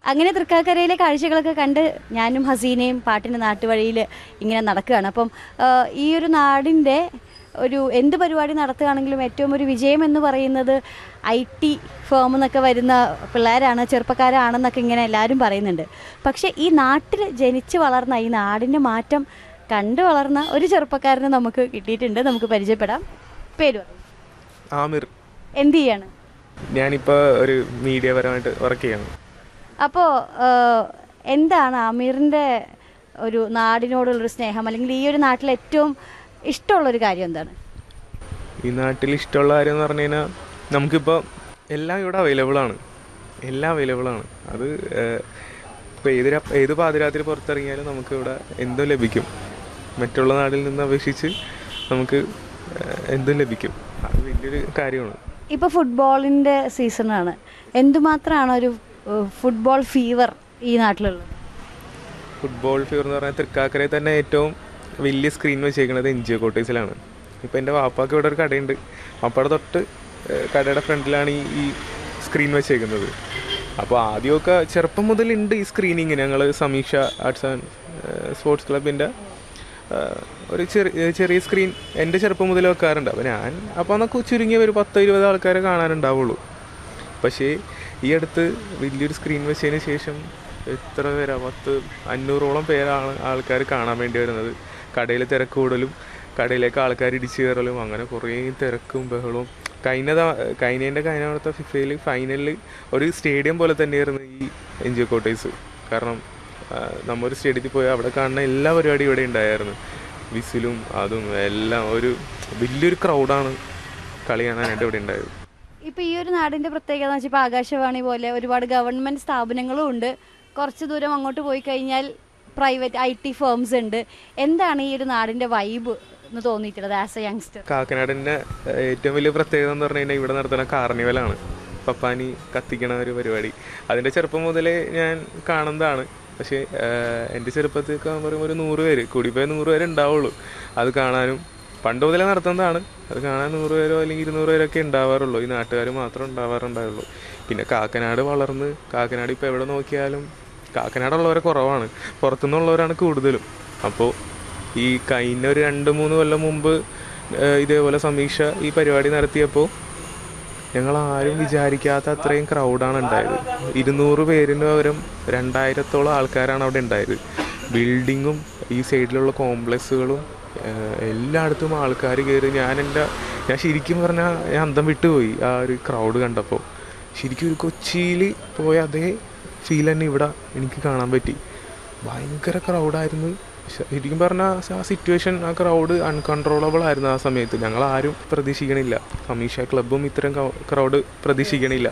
അങ്ങനെ തൃക്കാക്കരയിലെ കാഴ്ചകളൊക്കെ കണ്ട് ഞാനും ഹസീനയും പാട്ടിൻ്റെ നാട്ടുവഴിയിൽ ഇങ്ങനെ നടക്കുകയാണ് അപ്പം ആ, ഈ ഒരു നാടിൻ്റെ ഒരു എന്ത് പരിപാടി നടത്തുകയാണെങ്കിലും ഏറ്റവും ഒരു വിജയം എന്ന് പറയുന്നത് ഐ ടി ഫേം എന്നൊക്കെ വരുന്ന പിള്ളേരാണ് ചെറുപ്പക്കാരാണെന്നൊക്കെ ഇങ്ങനെ എല്ലാവരും പറയുന്നുണ്ട് പക്ഷേ ഈ നാട്ടിൽ ജനിച്ച് വളർന്ന ഈ നാടിൻ്റെ മാറ്റം കണ്ടു വളർന്ന ഒരു ചെറുപ്പക്കാരനെ നമുക്ക് കിട്ടിയിട്ടുണ്ട് നമുക്ക് പരിചയപ്പെടാം പേര് പറയൂ. ആമിർ എന്ത് ചെയ്യാണ് ഞാനിപ്പോൾ ഒരു മീഡിയ പരമായിട്ട് വർക്ക് ചെയ്യാണ് അപ്പോൾ എന്താണ് അമീറിൻ്റെ ഒരു നാടിനോടുള്ളൊരു സ്നേഹം അല്ലെങ്കിൽ ഈ ഒരു നാട്ടിൽ ഏറ്റവും ഇഷ്ടമുള്ളൊരു കാര്യം എന്താണ് ഈ നാട്ടിൽ ഇഷ്ടമുള്ള കാര്യം എന്ന് പറഞ്ഞു കഴിഞ്ഞാൽ നമുക്കിപ്പോൾ എല്ലാം ഇവിടെ അവൈലബിൾ ആണ് എല്ലാം അവൈലബിൾ ആണ് അത് ഇപ്പോൾ ഏത് രാ- ഏത് പാതിരാത്രി പുറത്തിറങ്ങിയാലും നമുക്ക് ഇവിടെ എന്തും ലഭിക്കും മറ്റുള്ള നാട്ടിൽ നിന്ന് അപേക്ഷിച്ച് നമുക്ക് ഏഹ്, എന്തും ലഭിക്കും അത് വലിയൊരു കാര്യമാണ് ഇപ്പോൾ ഫുട്ബോളിൻ്റെ സീസണാണ് എന്തുമാത്രമാണ് ഒരു ഏഹ്, ഫുട്ബോൾ ഫീവർ ഈ നാട്ടിലുള്ളത് ഫുട്ബോൾ ഫീവർ എന്ന് പറഞ്ഞാൽ തൃക്കാക്കരയിൽ തന്നെ ഏറ്റവും വലിയ സ്ക്രീൻ വെച്ചേക്കുന്നത് എൻ ജി ഒ കോട്ടേഴ്സിലാണ് ഇപ്പോൾ എൻ്റെ വാപ്പാക്ക് ഇവിടെ ഒരു കടയുണ്ട് വാപ്പയുടെ തൊട്ട് ഏഹ്, കടയുടെ ഫ്രണ്ടിലാണ് ഈ ഈ സ്ക്രീൻ വെച്ചേക്കുന്നത് അപ്പോൾ ആദ്യമൊക്കെ ചെറുപ്പം മുതലുണ്ട് ഈ സ്ക്രീനിങ് ഞങ്ങൾ സമീക്ഷ ആർട്സ് ആൻഡ് സ്പോർട്സ് ക്ലബിൻ്റെ ഒരു ചെറിയ ചെറിയ സ്ക്രീൻ എൻ്റെ ചെറുപ്പം മുതൽ വെക്കാറുണ്ട് അപ്പോൾ ഞാൻ അപ്പോൾ അന്നൊക്കെ ചുരുങ്ങിയ ഒരു പത്തോ ഇരുപത് ആൾക്കാരെ കാണാനുണ്ടാവുള്ളൂ പക്ഷേ ഈ അടുത്ത് വലിയൊരു സ്ക്രീൻ വെച്ചതിന് ശേഷം എത്ര പേരാ പത്ത് അഞ്ഞൂറോളം പേരാണ് ആൾക്കാർ കാണാൻ വേണ്ടി വരുന്നത് കടയിൽ തിരക്ക് കൂടലും കടയിലേക്ക് ആൾക്കാർ ഇടിച്ചു കയറലും അങ്ങനെ കുറേ തിരക്കും ബഹളവും കഴിഞ്ഞ കഴിഞ്ഞതിൻ്റെ കഴിഞ്ഞ അവിടുത്തെ ഫിഫയിൽ ഫൈനലിൽ ഒരു സ്റ്റേഡിയം പോലെ തന്നെയായിരുന്നു ഈ എൻ ജി കോട്ടേഴ്സ് കാരണം ആ, നമ്മ ഒരു സ്റ്റേഡിയത്തിൽ പോയി അവിടെ കാണുന്ന എല്ലാ പരിപാടിയും ഇവിടെ ഉണ്ടായിരുന്നു വിസിലും അതും എല്ലാം ഒരു വലിയൊരു ക്രൗഡാണ് കളി കാണാനായിട്ട് ഇവിടെ ഉണ്ടായത് ഇപ്പോൾ ഈ ഒരു നാടിൻ്റെ പ്രത്യേകത എന്ന് വെച്ചാൽ ഇപ്പോൾ ആകാശവാണി പോലെ ഒരുപാട് ഗവൺമെൻറ് സ്ഥാപനങ്ങളും ഉണ്ട് കുറച്ച് ദൂരം അങ്ങോട്ട് പോയി കഴിഞ്ഞാൽ പ്രൈവറ്റ് ഐ ടി ഫേംസ് ഉണ്ട് എന്താണ് ഈ ഒരു നാടിൻ്റെ വൈബ് എന്ന് തോന്നിയിട്ടുള്ളത് ആസ് എ യങ്സ്റ്റർ കാക്കനാടിൻ്റെ ഏറ്റവും വലിയ പ്രത്യേകത എന്ന് പറഞ്ഞു കഴിഞ്ഞാൽ ഇവിടെ നടത്തുന്ന കാർണിവലാണ് പപ്പാനി കത്തിക്കണ ഒരു പരിപാടി അതിൻ്റെ ചെറുപ്പം മുതലേ ഞാൻ കാണുന്നതാണ് പക്ഷേ ഏഹ്, എൻ്റെ ചെറുപ്പത്തിലൊക്കെ പറയുമ്പോൾ ഒരു നൂറ് പേര് കൂടിപ്പോയ നൂറ് പേര് ഉണ്ടാവുള്ളൂ അത് കാണാനും പണ്ട് മുതലേ നടത്തുന്നതാണ് അത് കാണാൻ നൂറ് പേരോ അല്ലെങ്കിൽ ഇരുന്നൂറ് പേരൊക്കെ ഉണ്ടാവാറുള്ളൂ ഈ നാട്ടുകാർ മാത്രം ഉണ്ടാവാറുണ്ടാവുള്ളൂ പിന്നെ കാക്കനാട് വളർന്ന് കാക്കനാട് ഇപ്പോൾ എവിടെ നോക്കിയാലും കാക്കനാടുള്ളവരെ കുറവാണ് പുറത്തുനിന്നുള്ളവരാണ് കൂടുതലും അപ്പോൾ ഈ കഴിഞ്ഞ ഒരു രണ്ട് മൂന്ന് കൊല്ലം മുമ്പ് ഏഹ്, ഇതേപോലെ സമീക്ഷ ഈ പരിപാടി നടത്തിയപ്പോൾ ഞങ്ങൾ ആരും വിചാരിക്കാത്ത അത്രയും ക്രൗഡാണ് ഉണ്ടായത് ഇരുന്നൂറ് പേരിന് പകരം രണ്ടായിരത്തോളം ആൾക്കാരാണ് അവിടെ ഉണ്ടായത് ബിൽഡിങ്ങും ഈ സൈഡിലുള്ള കോംപ്ലക്സുകളും ഏഹ്, എല്ലായിടത്തും ആൾക്കാർ കയറി ഞാൻ എൻ്റെ ഞാൻ ശരിക്കും പറഞ്ഞാൽ ഞാൻ അന്തം വിട്ടുപോയി ആ ഒരു ക്രൗഡ് കണ്ടപ്പോൾ ശരിക്കും ഒരു കൊച്ചിയിൽ പോയ അതേ ഫീൽ തന്നെ ഇവിടെ എനിക്ക് കാണാൻ പറ്റി ഭയങ്കര ക്രൗഡായിരുന്നു ശരിക്കും പറഞ്ഞാൽ ആ സിറ്റുവേഷൻ ആ ക്രൗഡ് അൺകൺട്രോളബിൾ ആയിരുന്നു ആ സമയത്ത് ഞങ്ങൾ ആരും പ്രതീക്ഷിക്കണില്ല സമീഷ ക്ലബും ഇത്തരം ക്രൗഡ് പ്രതീക്ഷിക്കണില്ല